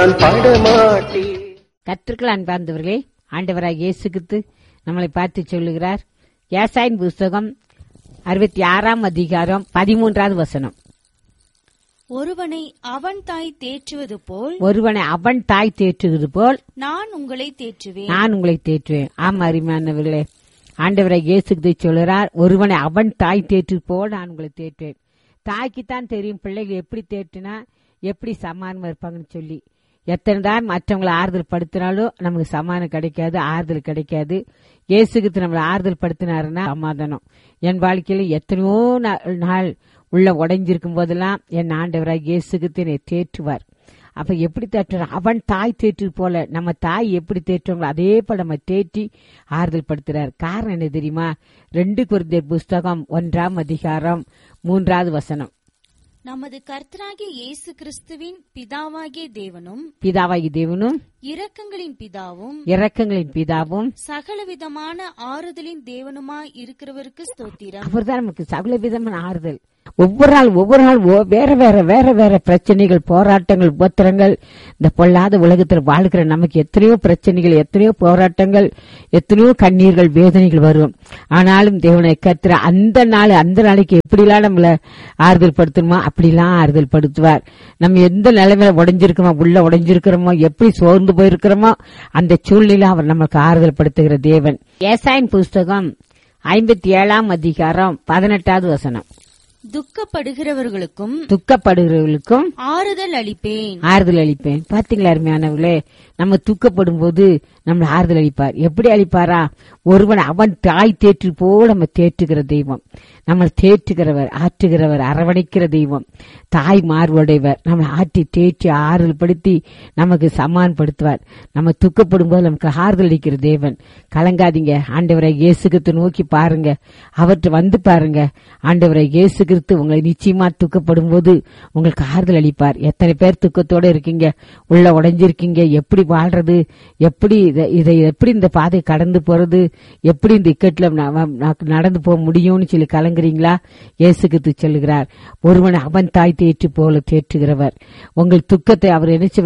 நான் படமாட்டேன் கற்றுக்கள் அன்பார்ந்தவர்களே ஆண்டவராக இயேசு கிறிஸ்து நம்மளை பார்த்து சொல்லுகிறார் ஏசாயின் புஸ்தகம் அறுபத்தி ஆறாம் அதிகாரம் பதிமூன்றாவது வசனம் ஒருவனை அவன் தாய் தேற்றுவது போல் ஒருவனை அவன் தாய் தேற்றுகிறது போல் நான் உங்களை தேற்றுவேன் நான் உங்களை தேற்றுவேன் ஆமா அருமையானவர்களே ஆண்டவராக இயேசு கிறிஸ்து சொல்கிறார் ஒருவனை அவன் தாய் தேற்று போல் நான் உங்களை தேற்றுவேன் தாய்க்கு தான் தெரியும் பிள்ளைகள் எப்படி தேற்றுனா எப்படி சமானமா இருப்பாங்கன்னு சொல்லி எத்தனை தான் மற்றவங்களை ஆறுதல் படுத்தினாலும் நமக்கு சமானம் கிடைக்காது ஆறுதல் கிடைக்காது இயேசுக்கு நம்மளை ஆறுதல் படுத்தினாருன்னா சமாதானம் என் வாழ்க்கையில எத்தனையோ நா- நாள் உள்ள உடைஞ்சிருக்கும் போதெல்லாம் என் ஆண்டவராக இயேசுக்கு என்னை தேற்றுவார் அப்ப எப்படி தேற்றுறார் அவன் தாய் தேற்று போல நம்ம தாய் எப்படி தேற்றுவாங்களோ அதே போல நம்ம தேற்றி ஆறுதல் படுத்துறார் காரணம் என்ன தெரியுமா ரெண்டு குருந்தர் புஸ்தகம் ஒன்றாம் அதிகாரம் மூன்றாவது வசனம் நமது கர்த்தராகிய இயேசு கிறிஸ்துவின் பிதாவாகிய தேவனும் பிதாவாகி தேவனும் இரக்கங்களின் பிதாவும் இரக்கங்களின் பிதாவும் சகலவிதமான ஆறுதலின் தேவனுமாய் இருக்கிறவருக்கு ஸ்தோத்திரம் அவர்தான் நமக்கு சகல விதமான ஆறுதல் ஒவ்வொரு நாள் ஒவ்வொரு நாள் ஒ- வேற வேற வேற வேற பிரச்சனைகள் போராட்டங்கள் உபத்திரங்கள் இந்த பொல்லாத உலகத்தில் வாழ்கிற நமக்கு எத்தனையோ பிரச்சனைகள் எத்தனையோ போராட்டங்கள் எத்தனையோ கண்ணீர்கள் வேதனைகள் வரும் ஆனாலும் தேவனை கத்துற அந்த நாள் அந்த நாளைக்கு எப்படிலாம் நம்மள ஆறுதல் படுத்தணுமோ அப்படிலாம் ஆறுதல் படுத்துவார் நம்ம எந்த நிலைமையில உடைஞ்சிருக்கோமோ உள்ள உடைஞ்சிருக்கிறோமோ எப்படி சோர்ந்து போயிருக்கிறோமோ அந்த சூழ்நிலை அவர் நமக்கு ஆறுதல் படுத்துகிற தேவன் ஏசாயின் புஸ்தகம் ஐம்பத்தி ஏழாம் அதிகாரம் பதினெட்டாவது வசனம் துக்கப்படுகிறவர்களுக்கும் துக்கப்படுகிறவர்களுக்கும் ஆறுதல் அளிப்பேன் ஆறுதல் அளிப்பேன் பாத்தீங்களா அருமையானவர்களே நம்ம துக்கப்படும் போது நம்மள ஆறுதல் அளிப்பார் எப்படி அளிப்பாரா ஒருவன் அவன் தாய் தேற்று போல நம்ம தேற்றுகிற தெய்வம் நம்ம தேற்றுகிறவர் ஆற்றுகிறவர் அரவணைக்கிற தெய்வம் தாய் மார்புடையவர் நம்மளை ஆற்றி தேற்றி ஆறுதல் படுத்தி நமக்கு சமான்படுத்துவார் நம்ம துக்கப்படும் போது நமக்கு ஆறுதல் அளிக்கிற தேவன் கலங்காதீங்க ஆண்டவரை இயேசு கிறிஸ்து நோக்கி பாருங்க அவர்கிட்ட வந்து பாருங்க ஆண்டவரை இயேசு கிறிஸ்து உங்களை நிச்சயமா துக்கப்படும் போது உங்களுக்கு ஆறுதல் அளிப்பார் எத்தனை பேர் துக்கத்தோட இருக்கீங்க உள்ள உடைஞ்சிருக்கீங்க எப்படி வாழ்றது எப்படி இத- இதை எப்படி இந்த பாதை கடந்து போறது எப்படி இந்த இக்கட்ல ந- ந- நடந்து போக முடியும்னு சொல்லி கலங்குறீங்களா இயேசு கிறிஸ்து சொல்லுகிறார் ஒருவன் அவன் தாய் தேற்று போல தேற்றுகிறவர் உங்கள் துக்கத்தை அவர் என்ன செய்வார்?